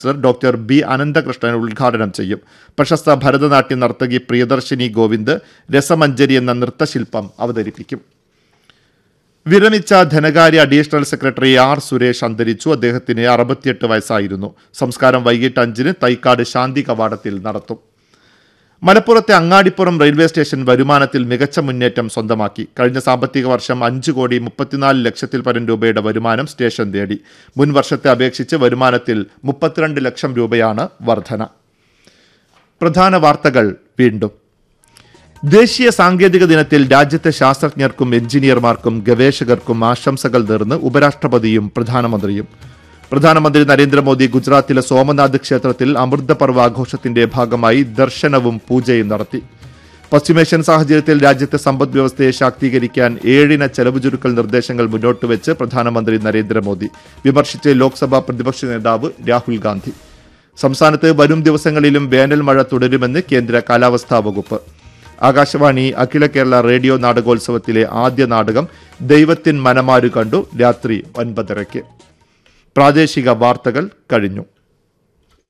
sir doctor B Ananthakrishnan ഉദ്ഘാടനം ചെയ്യും പ്രശസ്ത ഭരതനാട്യ നർത്തകി പ്രിയദർശിനി ഗോവിന്ദ് രസമഞ്ജരി എന്ന നൃത്തശില്പം അവതരിപ്പിക്കും വിരമിച്ച ധനകാര്യ അഡീഷണൽ സെക്രട്ടറി ആർ സുരേഷ് അന്തരിച്ചു അദ്ദേഹത്തിന് അറുപത്തിയെട്ട് വയസ്സായിരുന്നു സംസ്കാരം വൈകിട്ട് അഞ്ചിന് തൈക്കാട് ശാന്തി കവാടത്തിൽ നടത്തും മലപ്പുറത്തെ അങ്ങാടിപ്പുറം റെയിൽവേ സ്റ്റേഷൻ വരുമാനത്തിൽ മികച്ച മുന്നേറ്റം സ്വന്തമാക്കി കഴിഞ്ഞ സാമ്പത്തിക വർഷം അഞ്ച് കോടി മുപ്പത്തിനാല് ലക്ഷത്തിൽ പരം രൂപയുടെ വരുമാനം സ്റ്റേഷൻ നേടി മുൻ വർഷത്തെ അപേക്ഷിച്ച് വരുമാനത്തിൽ മുപ്പത്തിരണ്ട് ലക്ഷം രൂപയാണ് വർധന പ്രധാന വാർത്തകൾ വീണ്ടും ദേശീയ സാങ്കേതിക ദിനത്തിൽ രാജ്യത്തെ ശാസ്ത്രജ്ഞർക്കും എഞ്ചിനീയർമാർക്കും ഗവേഷകർക്കും ആശംസകൾ നേർന്ന് ഉപരാഷ്ട്രപതിയും പ്രധാനമന്ത്രിയും പ്രധാനമന്ത്രി നരേന്ദ്രമോദി ഗുജറാത്തിലെ സോമനാഥ് ക്ഷേത്രത്തിൽ അമൃതപർവ് ആഘോഷത്തിന്റെ ഭാഗമായി ദർശനവും പൂജയും നടത്തി പശ്ചിമേഷ്യൻ സാഹചര്യത്തിൽ രാജ്യത്തെ സമ്പദ് വ്യവസ്ഥയെ ശാക്തീകരിക്കാൻ ഏഴിന ചെലവ് ചുരുക്കൽ നിർദ്ദേശങ്ങൾ മുന്നോട്ട് വെച്ച് പ്രധാനമന്ത്രി നരേന്ദ്രമോദി വിമർശിച്ച് ലോക്സഭാ പ്രതിപക്ഷ നേതാവ് രാഹുൽ ഗാന്ധി സംസ്ഥാനത്ത് വരും ദിവസങ്ങളിലും വേനൽ മഴ തുടരുമെന്ന് കേന്ദ്ര കാലാവസ്ഥാ വകുപ്പ് ആകാശവാണി അഖില കേരള റേഡിയോ നാടകോത്സവത്തിലെ ആദ്യ നാടകം ദൈവത്തിൻ മനമാരു കണ്ടു രാത്രി ഒൻപതരയ്ക്ക് പ്രാദേശിക വാർത്തകൾ കഴിഞ്ഞു